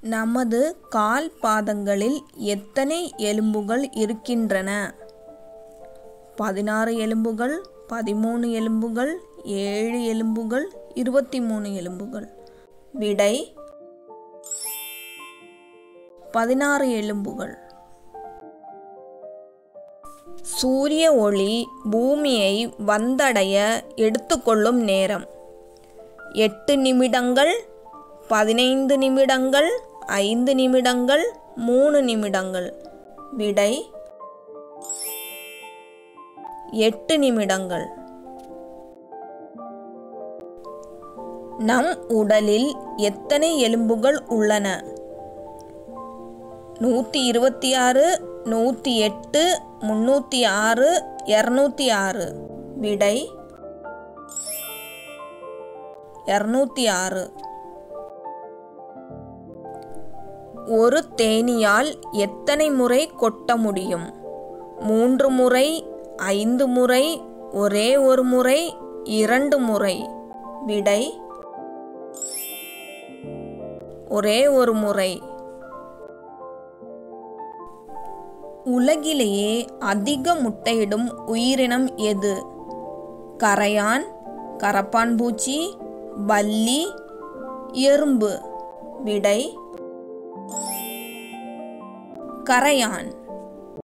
நமது கால் பாதங்களில் எத்தனை எலும்புகள் இருக்கின்றன பதினாறு எலும்புகள் பதிமூணு எலும்புகள் ஏழு எலும்புகள் இருபத்தி மூணு எலும்புகள் விடை பதினாறு எலும்புகள் சூரிய ஒளி பூமியை வந்தடைய எடுத்துக்கொள்ளும் நேரம் எட்டு நிமிடங்கள் பதினைந்து நிமிடங்கள் ஐந்து நிமிடங்கள் மூணு நிமிடங்கள் விடை எட்டு நிமிடங்கள் நம் உடலில் எத்தனை எலும்புகள் உள்ளன நூற்றி இருபத்தி ஆறு நூற்றி எட்டு முன்னூற்றி ஆறு இரநூத்தி ஆறு விடை இரநூத்தி ஆறு ஒரு தேனியால் எத்தனை முறை கொட்ட முடியும் மூன்று முறை ஐந்து முறை ஒரே ஒரு முறை இரண்டு முறை விடை ஒரே ஒரு முறை உலகிலேயே அதிக முட்டையிடும் உயிரினம் எது கரையான் கரப்பான் பூச்சி பல்லி எறும்பு விடை கரையான்